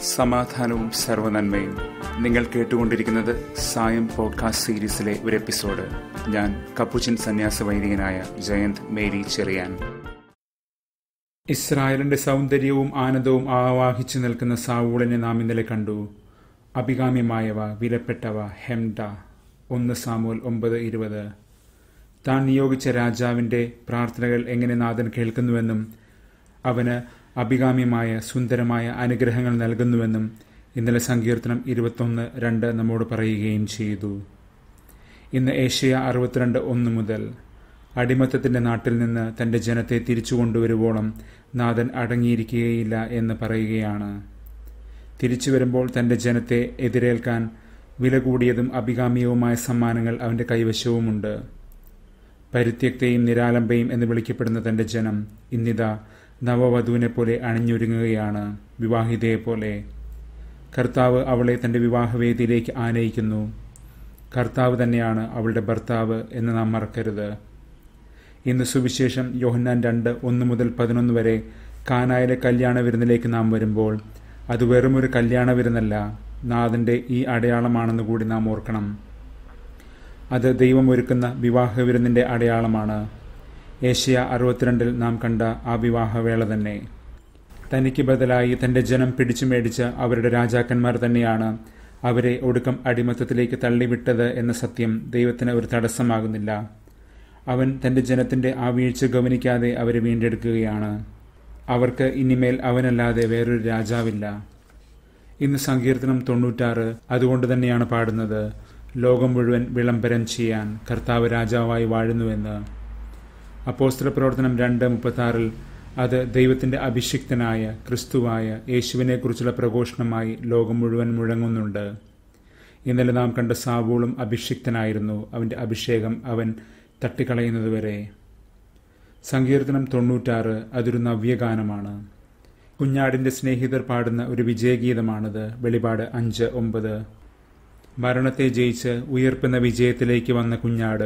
സമാധാനവും സർവനന്മയും നിങ്ങൾ കേട്ടുകൊണ്ടിരിക്കുന്നത് സായം പോഡ്കാസ്റ്റ് സീരീസിലെ ഒരു എപ്പിസോഡ് ഞാൻ കപ്പുച്ചൻ സന്യാസ വൈദികനായ ജയന്ത് മേരി ചെറിയാൻ ഇസ്രായേലിന്റെ സൗന്ദര്യവും ആനന്ദവും ആവാഹിച്ചു നിൽക്കുന്ന സാവൂളിനെ നാം ഇന്നലെ കണ്ടു അഭികാമ്യമായവ വിലപ്പെട്ടവ ഹെംഡ ഒന്ന് സാമൂൽ ഒമ്പത് ഇരുപത് താൻ നിയോഗിച്ച രാജാവിന്റെ പ്രാർത്ഥനകൾ എങ്ങനെ നാഥൻ കേൾക്കുന്നുവെന്നും അവന് അഭികാമ്യമായ സുന്ദരമായ അനുഗ്രഹങ്ങൾ നൽകുന്നുവെന്നും ഇന്നലെ സങ്കീർത്തനം ഇരുപത്തൊന്ന് രണ്ട് നമ്മോട് പറയുകയും ചെയ്തു ഇന്ന് ഏഷ്യ അറുപത്തിരണ്ട് ഒന്ന് മുതൽ അടിമത്തത്തിന്റെ നാട്ടിൽ നിന്ന് തന്റെ ജനത്തെ തിരിച്ചു കൊണ്ടുവരുവോളം നാഥൻ അടങ്ങിയിരിക്കുകയില്ല എന്ന് പറയുകയാണ് തിരിച്ചു വരുമ്പോൾ തന്റെ ജനത്തെ എതിരേൽക്കാൻ വില കൂടിയതും അഭികാമ്യവുമായ സമ്മാനങ്ങൾ അവന്റെ കൈവശവുമുണ്ട് പരിത്യക്തയും നിരാലംബയും എന്ന് വിളിക്കപ്പെടുന്ന തന്റെ ജനം ഇന്നിതാ നവവധുവിനെ പോലെ അണിഞ്ഞൊരുങ്ങുകയാണ് വിവാഹിതയെ പോലെ കർത്താവ് അവളെ തന്റെ വിവാഹവേദിയിലേക്ക് ആനയിക്കുന്നു കർത്താവ് തന്നെയാണ് അവളുടെ ഭർത്താവ് എന്ന് നാം മറക്കരുത് ഇന്ന് സുവിശേഷം യോഹന്നാൻ രണ്ട് ഒന്ന് മുതൽ പതിനൊന്ന് വരെ കാനായിലെ കല്യാണ വിരുന്നിലേക്ക് നാം വരുമ്പോൾ അത് വെറുമൊരു കല്യാണ വിരുന്നല്ല നാഥന്റെ ഈ അടയാളമാണെന്ന് കൂടി നാം ഓർക്കണം അത് ദൈവം ഒരുക്കുന്ന വിവാഹ വിരുന്നിന്റെ അടയാളമാണ് ഏഷ്യ അറുപത്തിരണ്ടിൽ നാം കണ്ട ആ വിവാഹവേള തന്നെ തനിക്ക് ബദലായി തന്റെ ജനം പിടിച്ചു മേടിച്ച അവരുടെ രാജാക്കന്മാർ തന്നെയാണ് അവരെ ഒടുക്കം അടിമത്തത്തിലേക്ക് തള്ളിവിട്ടത് എന്ന സത്യം ദൈവത്തിന് ഒരു തടസ്സമാകുന്നില്ല അവൻ തന്റെ ജനത്തിന്റെ ആ വീഴ്ച ഗവനിക്കാതെ അവരെ വീണ്ടെടുക്കുകയാണ് അവർക്ക് ഇനിമേൽ അവനല്ലാതെ വേറൊരു രാജാവില്ല ഇന്ന് സങ്കീർത്തനം തൊണ്ണൂറ്റാറ് അതുകൊണ്ട് തന്നെയാണ് പാടുന്നത് ലോകം മുഴുവൻ വിളംബരം ചെയ്യാൻ കർത്താവ് രാജാവായി വാഴുന്നുവെന്ന് അപ്പോസ്തല പ്രവർത്തനം രണ്ട് മുപ്പത്തി അത് ദൈവത്തിന്റെ അഭിഷിക്തനായ ക്രിസ്തുവായ യേശുവിനെക്കുറിച്ചുള്ള പ്രഘോഷണമായി ലോകം മുഴുവൻ മുഴങ്ങുന്നുണ്ട് ഇന്നലെ നാം കണ്ട സാവൂളും അഭിഷിക്തനായിരുന്നു അവന്റെ അഭിഷേകം അവൻ തട്ടിക്കളയുന്നതുവരെ സങ്കീർത്തനം തൊണ്ണൂറ്റാറ് അതൊരു നവ്യഗാനമാണ് കുഞ്ഞാടിന്റെ സ്നേഹിതർ പാടുന്ന ഒരു വിജയഗീതമാണിത് വെളിപാട് അഞ്ച് ഒമ്പത് മരണത്തെ ജയിച്ച് ഉയർപ്പുന്ന വിജയത്തിലേക്ക് വന്ന കുഞ്ഞാട്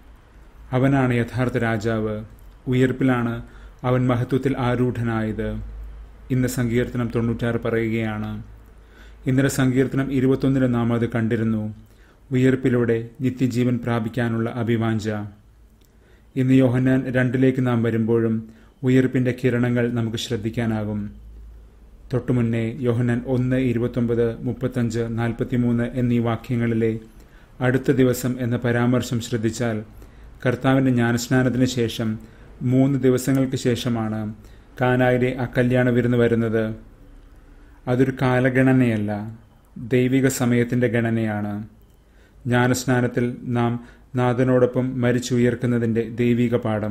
അവനാണ് യഥാർത്ഥ രാജാവ് ഉയർപ്പിലാണ് അവൻ മഹത്വത്തിൽ ആരൂഢനായത് ഇന്ന് സങ്കീർത്തനം തൊണ്ണൂറ്റാറ് പറയുകയാണ് ഇന്നലെ സങ്കീർത്തനം ഇരുപത്തൊന്നിന് നാം അത് കണ്ടിരുന്നു ഉയർപ്പിലൂടെ നിത്യജീവൻ പ്രാപിക്കാനുള്ള അഭിവാഞ്ച ഇന്ന് യോഹന്നാൻ രണ്ടിലേക്ക് നാം വരുമ്പോഴും ഉയർപ്പിന്റെ കിരണങ്ങൾ നമുക്ക് ശ്രദ്ധിക്കാനാകും തൊട്ടുമുന്നേ യോഹന്നാൻ ഒന്ന് ഇരുപത്തൊമ്പത് മുപ്പത്തഞ്ച് നാൽപ്പത്തിമൂന്ന് എന്നീ വാക്യങ്ങളിലെ അടുത്ത ദിവസം എന്ന പരാമർശം ശ്രദ്ധിച്ചാൽ കർത്താവിൻ്റെ ജ്ഞാനസ്നാനത്തിന് ശേഷം മൂന്ന് ദിവസങ്ങൾക്ക് ശേഷമാണ് കാനായിലെ ആ കല്യാണ വിരുന്ന് വരുന്നത് അതൊരു കാലഗണനയല്ല ദൈവിക സമയത്തിൻ്റെ ഗണനയാണ് ജ്ഞാനസ്നാനത്തിൽ നാം നാഥനോടൊപ്പം മരിച്ചുയർക്കുന്നതിൻ്റെ ദൈവിക പാഠം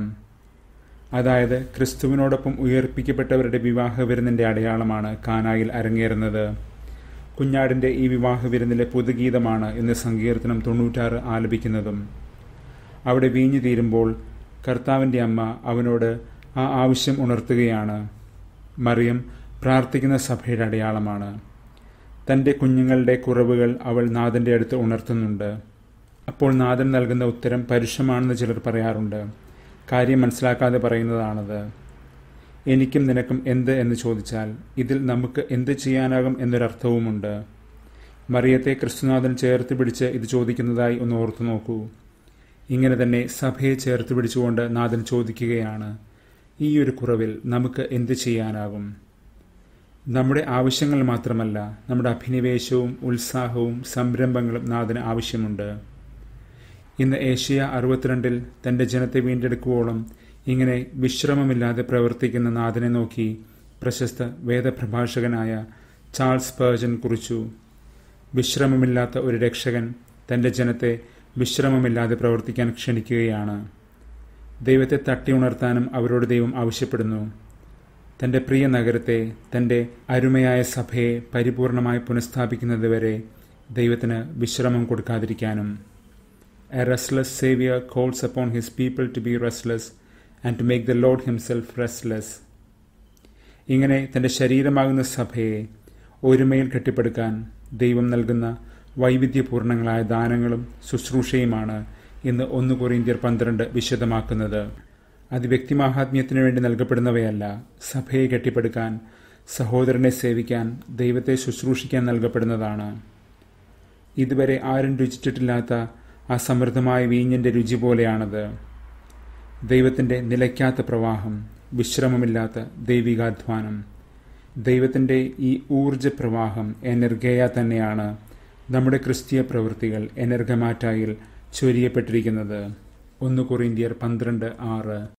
അതായത് ക്രിസ്തുവിനോടൊപ്പം ഉയർപ്പിക്കപ്പെട്ടവരുടെ വിവാഹ വിരുന്നിൻ്റെ അടയാളമാണ് കാനായിൽ അരങ്ങേറുന്നത് കുഞ്ഞാടിൻ്റെ ഈ വിവാഹ വിരുന്നിലെ പുതുഗീതമാണ് ഇന്ന് സങ്കീർത്തനം തൊണ്ണൂറ്റാറ് ആലപിക്കുന്നതും അവിടെ വീഞ്ഞു തീരുമ്പോൾ കർത്താവിൻ്റെ അമ്മ അവനോട് ആ ആവശ്യം ഉണർത്തുകയാണ് മറിയം പ്രാർത്ഥിക്കുന്ന സഭയുടെ അടയാളമാണ് തൻ്റെ കുഞ്ഞുങ്ങളുടെ കുറവുകൾ അവൾ നാഥൻ്റെ അടുത്ത് ഉണർത്തുന്നുണ്ട് അപ്പോൾ നാഥൻ നൽകുന്ന ഉത്തരം പരുഷമാണെന്ന് ചിലർ പറയാറുണ്ട് കാര്യം മനസ്സിലാക്കാതെ പറയുന്നതാണത് എനിക്കും നിനക്കും എന്ത് എന്ന് ചോദിച്ചാൽ ഇതിൽ നമുക്ക് എന്ത് ചെയ്യാനാകും എന്നൊരർത്ഥവുമുണ്ട് മറിയത്തെ ക്രിസ്തുനാഥൻ ചേർത്ത് പിടിച്ച് ഇത് ചോദിക്കുന്നതായി ഒന്ന് ഓർത്തു നോക്കൂ ഇങ്ങനെ തന്നെ സഭയെ ചേർത്ത് പിടിച്ചുകൊണ്ട് നാഥൻ ചോദിക്കുകയാണ് ഈ ഒരു കുറവിൽ നമുക്ക് എന്ത് ചെയ്യാനാകും നമ്മുടെ ആവശ്യങ്ങൾ മാത്രമല്ല നമ്മുടെ അഭിനിവേശവും ഉത്സാഹവും സംരംഭങ്ങളും നാഥന് ആവശ്യമുണ്ട് ഇന്ന് ഏഷ്യ അറുപത്തിരണ്ടിൽ തന്റെ ജനത്തെ വീണ്ടെടുക്കുവോളം ഇങ്ങനെ വിശ്രമമില്ലാതെ പ്രവർത്തിക്കുന്ന നാഥനെ നോക്കി പ്രശസ്ത വേദപ്രഭാഷകനായ ചാൾസ് പേർജൻ കുറിച്ചു വിശ്രമമില്ലാത്ത ഒരു രക്ഷകൻ തന്റെ ജനത്തെ വിശ്രമമില്ലാതെ പ്രവർത്തിക്കാൻ ക്ഷണിക്കുകയാണ് ദൈവത്തെ തട്ടി ഉണർത്താനും അവരോട് ദൈവം ആവശ്യപ്പെടുന്നു തന്റെ പ്രിയ നഗരത്തെ തന്റെ അരുമയായ സഭയെ പരിപൂർണമായി പുനഃസ്ഥാപിക്കുന്നതുവരെ ദൈവത്തിന് വിശ്രമം കൊടുക്കാതിരിക്കാനും a restless saviour calls upon his people to be restless and to make the lord himself restless ഇങ്ങനെ തന്റെ ശരീരമാകുന്ന സഭയെ ഒരുമയിൽ കെട്ടിപ്പടുക്കാൻ ദൈവം നൽകുന്ന വൈവിധ്യപൂർണങ്ങളായ ദാനങ്ങളും ശുശ്രൂഷയുമാണ് ഇന്ന് ഒന്ന് കൊറിന്ത്യർ പന്ത്രണ്ട് വിശദമാക്കുന്നത് അത് വ്യക്തിമാഹാത്മ്യത്തിനു വേണ്ടി നൽകപ്പെടുന്നവയല്ല സഭയെ കെട്ടിപ്പടുക്കാൻ സഹോദരനെ സേവിക്കാൻ ദൈവത്തെ ശുശ്രൂഷിക്കാൻ നൽകപ്പെടുന്നതാണ് ഇതുവരെ ആരും രുചിച്ചിട്ടില്ലാത്ത ആ സമൃദ്ധമായ വീഞ്ഞിൻ്റെ രുചി പോലെയാണത് ദൈവത്തിൻ്റെ നിലയ്ക്കാത്ത പ്രവാഹം വിശ്രമമില്ലാത്ത ദൈവികാധ്വാനം ദൈവത്തിൻ്റെ ഈ ഊർജ പ്രവാഹം എനർഗയ തന്നെയാണ് നമ്മുടെ ക്രിസ്തീയ പ്രവൃത്തികൾ എനർഗമാറ്റായിൽ ചൊരിയപ്പെട്ടിരിക്കുന്നത് ഒന്ന് കൊറിന്ത്യർ പന്ത്രണ്ട് ആറ്